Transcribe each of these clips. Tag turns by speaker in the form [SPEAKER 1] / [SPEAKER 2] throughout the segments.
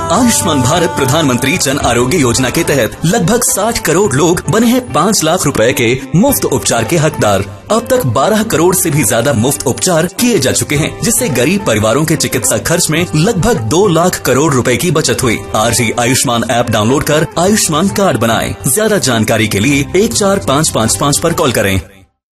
[SPEAKER 1] आयुष्मान भारत प्रधानमंत्री जन आरोग्य योजना के तहत लगभग 60 करोड़ लोग बने हैं 5 लाख रुपए के मुफ्त उपचार के हकदार अब तक 12 करोड़ से भी ज्यादा मुफ्त उपचार किए जा चुके हैं जिससे गरीब परिवारों के चिकित्सा खर्च में लगभग 2 लाख करोड़ रुपए की बचत हुई आज ही आयुष्मान ऐप डाउनलोड कर आयुष्मान कार्ड बनाएं ज्यादा जानकारी के लिए एक चार पाँच पाँच पाँच पर कॉल करें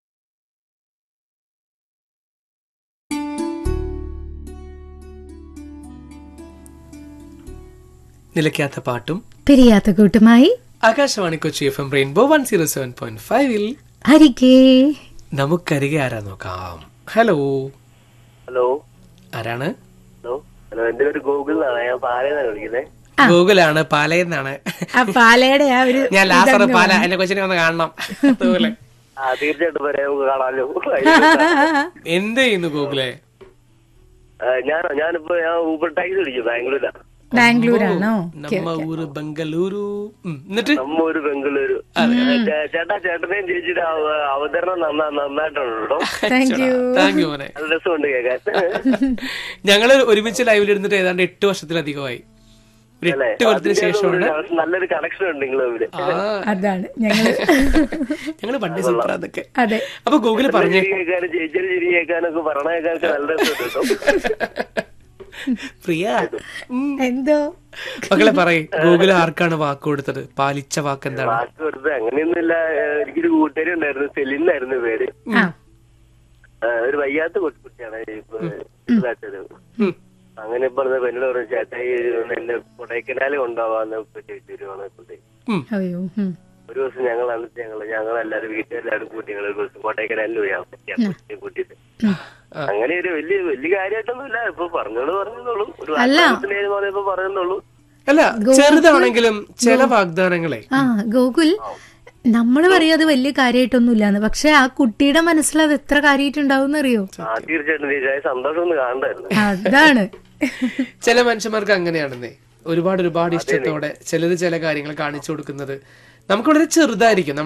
[SPEAKER 2] നിലയ്ക്കാത്ത പാട്ടും
[SPEAKER 3] പിരിയാത്ത കൂട്ടുമായി
[SPEAKER 2] Akashvani Kochi F M Rainbow one zero seven point ഫൈവിൽ
[SPEAKER 3] അരികെ
[SPEAKER 2] നമുക്കരികെ ആരാ നോക്കാം ഹലോ
[SPEAKER 4] ഹലോ
[SPEAKER 2] ആരാണ്
[SPEAKER 4] ഹലോ ഹലോ എന്റെ പേര് ഗോകുൽ എന്നാണ് ഞാൻ പാലയെന്നാണ് വിളിക്കുന്നത്
[SPEAKER 2] ഗൂഗിളാണ് പാലയെന്നാണ്
[SPEAKER 3] ആ പാലയുടെ ആ ഒരു
[SPEAKER 2] ഞാൻ ലാസർ പാല എന്റെ കൊച്ചിനെ ഒന്ന് കാണണം അതുപോലെ
[SPEAKER 4] ആ തീർച്ചയായിട്ടും വരെ നമുക്ക് കാണാമല്ലോ
[SPEAKER 2] എന്ത് ചെയ്യുന്നു ഗൂഗിളെ
[SPEAKER 4] ആ, ഞാനോ ഞാനിപ്പോ ഞാൻ ഊബർ ടാക്സി വിളിക്കും ബാംഗ്ലൂരാണ്
[SPEAKER 3] ബാംഗ്ലൂരാണോ
[SPEAKER 2] നമ്മ ഊര് ബംഗളൂരു ഉം, എന്നിട്ട്
[SPEAKER 4] നമ്മ ഒരു ബംഗളൂരു ചേ- ചേട്ടാ ചേട്ടനെയും ചേച്ചിയുടെ അവ- അവതരണം നന്നാ നന്നായിട്ടുണ്ട് കേട്ടോ
[SPEAKER 3] താങ്ക് യു
[SPEAKER 2] താങ്ക് യു മോനെ
[SPEAKER 4] നല്ല രസമുണ്ട് കേൾക്കാൻ
[SPEAKER 2] ഞങ്ങള് ഒരുമിച്ച് ലൈവിൽ ഇരുന്നിട്ട് ഏതാണ്ട് എട്ട് വർഷത്തിലധികമായി ഒരു
[SPEAKER 4] അല്ലേ
[SPEAKER 2] എട്ട് വർഷത്തിന്
[SPEAKER 4] അതിന്റെ
[SPEAKER 2] ശേഷമാണ്
[SPEAKER 4] ഒരു നല്ലൊരു കണക്ഷൻ ഉണ്ട് നിങ്ങൾ തമ്മില്
[SPEAKER 2] ആ
[SPEAKER 3] അതാണ് ഞങ്ങള്
[SPEAKER 2] ഞങ്ങള് പണ്ടേ സൂപ്പർ അതൊക്കെ
[SPEAKER 3] അതെ
[SPEAKER 2] അപ്പൊ ഗൂഗിള് പറഞ്ഞേ
[SPEAKER 4] ചിരി കേൾക്കാനും ചേച്ചിയുടെ ചിരി കേൾക്കാനൊക്കെ പറഞ്ഞ കേൾക്കാനൊക്കെ നല്ല രസമുണ്ട് കേട്ടോ
[SPEAKER 2] പ്രിയ ഉം.
[SPEAKER 3] എന്തോ
[SPEAKER 2] മക്കളെ പറയ് ഗൂഗിൾ ആർക്കാണ് വാക്ക് കൊടുത്തത് പാലിച്ച വാക്ക് എന്താണ്
[SPEAKER 4] വാക്ക് കൊടുത്ത് അങ്ങനെയൊന്നുമില്ല ഏഹ് എനിക്കൊരു കൂട്ടുകാരി ഉണ്ടായിരുന്നു സെലിൻ എന്നായിരുന്നു പേര്
[SPEAKER 3] ആ
[SPEAKER 4] ആ, ഒരു വയ്യാത്ത കുട്ടിയാണ് ഇപ്പൊ ഇതായിട്ടൊരു.
[SPEAKER 2] ഉം.
[SPEAKER 4] അങ്ങനെ ഇപ്പൊ പറഞ്ഞ പെണ്ണോട് പറഞ്ഞു ചേട്ടാ ഈ എന്നെ കൊടൈക്കനാല് കൊണ്ടുപോവാന്ന് തരുവാണ് ഇപ്പോഴത്തെ
[SPEAKER 2] ഉം.
[SPEAKER 3] അയ്യോ ഉം.
[SPEAKER 4] ഒരു ദിവസം ഞങ്ങൾ അന്നിട്ട് ഞങ്ങൾ ഞങ്ങൾ എല്ലാവരും വീട്ടുകാരെല്ലാവരും കൂട്ടി ഞങ്ങൾ ഒരു ദിവസം കൊടൈക്കനാലിൽ പോയി ആ കുട്ടിയെ കൂട്ടിയിട്ട് അങ്ങനെ ഒരു വലിയ വലിയ കാര്യമായിട്ടൊന്നുമില്ല ഇപ്പൊ പറഞ്ഞോളൂ പറഞ്ഞോളൂ ഒരു വാഗ്ദാനത്തിന് പറഞ്ഞപ്പോ പറയുന്നുള്ളൂ
[SPEAKER 2] അല്ല ചെറുതാണെങ്കിലും ചില വാഗ്ദാനങ്ങളെ
[SPEAKER 3] ആ ഗോകുൽ നമ്മള് പറയും അത് വലിയ കാര്യമായിട്ടൊന്നുമില്ലാന്ന് പക്ഷെ ആ കുട്ടിയുടെ മനസ്സിൽ അത് എത്ര കാര്യമായിട്ടുണ്ടാവും അറിയോ
[SPEAKER 4] ആ തീർച്ചയായിട്ടും ചേച്ചായ സന്തോഷം ഒന്ന് കാണണ്ടായിരുന്നു
[SPEAKER 3] അതാണ്
[SPEAKER 2] ചില മനുഷ്യന്മാർക്ക് അങ്ങനെയാണെന്നേ ഒരുപാട് ഒരുപാട് ഇഷ്ടത്തോടെ ചിലത് ചില കാര്യങ്ങൾ കാണിച്ചു കൊടുക്കുന്നത് നമുക്ക് വളരെ ചെറുതായിരിക്കും